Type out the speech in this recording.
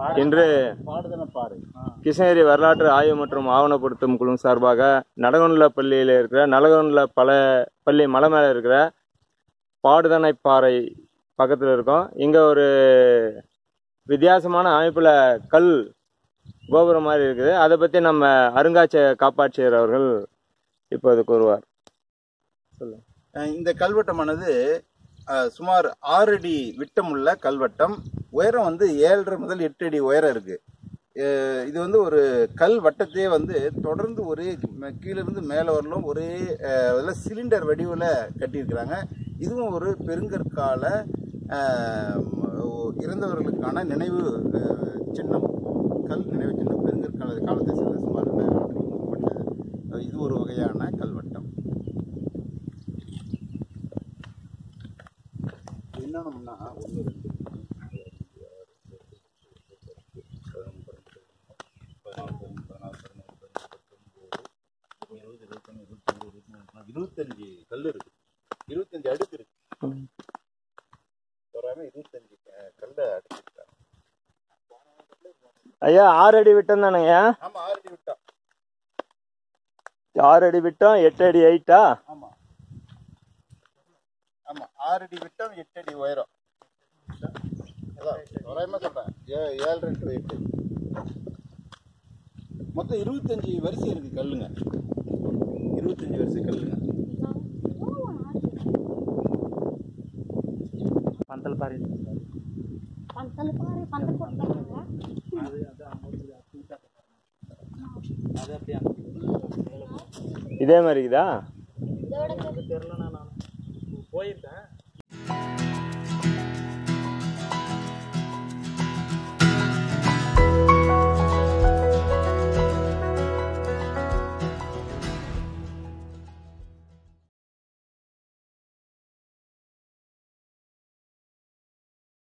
இன்று பாடுதன பாறை கிருஷ்ணகிரி வரலாற்று ஆய்வு மற்றும் ஆவணப்படுத்தும் குழு சார்பாக நடகொண்ட பள்ளியில் இருக்கிற நலகொண்ட பல பள்ளி மலை மேலே இருக்கிற பாடுதனை பாறை பக்கத்தில் இருக்கோம் இங்கே ஒரு வித்தியாசமான அமைப்பில் கல் கோபுரம் மாதிரி இருக்குது அதை பற்றி நம்ம அருங்காட்சியக காப்பாட்சியர் அவர்கள் இப்போது கூறுவார் அஹ் இந்த கல்வெட்டமானது அஹ், சுமார் ஆறு அடி விட்டமுள்ள கல்வட்டம் உயரம் வந்து ஏழரை முதல் எட்டு அடி உயரம் இருக்கு அஹ் இது வந்து ஒரு கல் வட்டத்தையே வந்து தொடர்ந்து ஒரே ம- கீழிருந்து மேலே வரலும் ஒரே அஹ், இதுல சிலிண்டர் வடிவில் கட்டியிருக்கிறாங்க இதுவும் ஒரு பெருங்கற்கால அஹ், ம- இறந்தவர்களுக்கான நினைவு அஹ், சின்னம் கல் நினைவு சின்னம் பெருங்கற்கால காலத்தை சேர்ந்த சுமார் ரெண்டாயிரம் ஆண்டுகளுக்கு முற்பட்ட இது ஒரு வகையான கல்வட்டம் என்னன்னா ஒன்று ரெண்டு இருபத்தஞ்சு கல் இருக்கு இருபத்தஞ்சு அடுக்கு இருக்கு வராம இருபத்தஞ்சு க- கல்லை அடுக்கிருக்காங்க ஐயா ஆறு அடி விட்டம் தானேங்க ஆமா ஆறு அடி விட்டா ஆறு அடி விட்டம் எட்டு அடி ஹைட்டா ஆமா ஆமா ஆறு அடி விட்டம் எட்டு அடி உயரம் அதான் தோராயமா சொல்றேன் ஏ- ஏழு ரெண்டு எட்டு மொத்தம் இருபத்தஞ்சு வரிசை இருக்கு கல்லுங்க இருபத்தஞ்சு வரிசை கல்லுங்க பந்தல் பாரு పంటలు పారే పంటలు కొట్టారు இதே மாதிரி இருக்குதா இதோட தெரியல நான் போயிருக்கேன்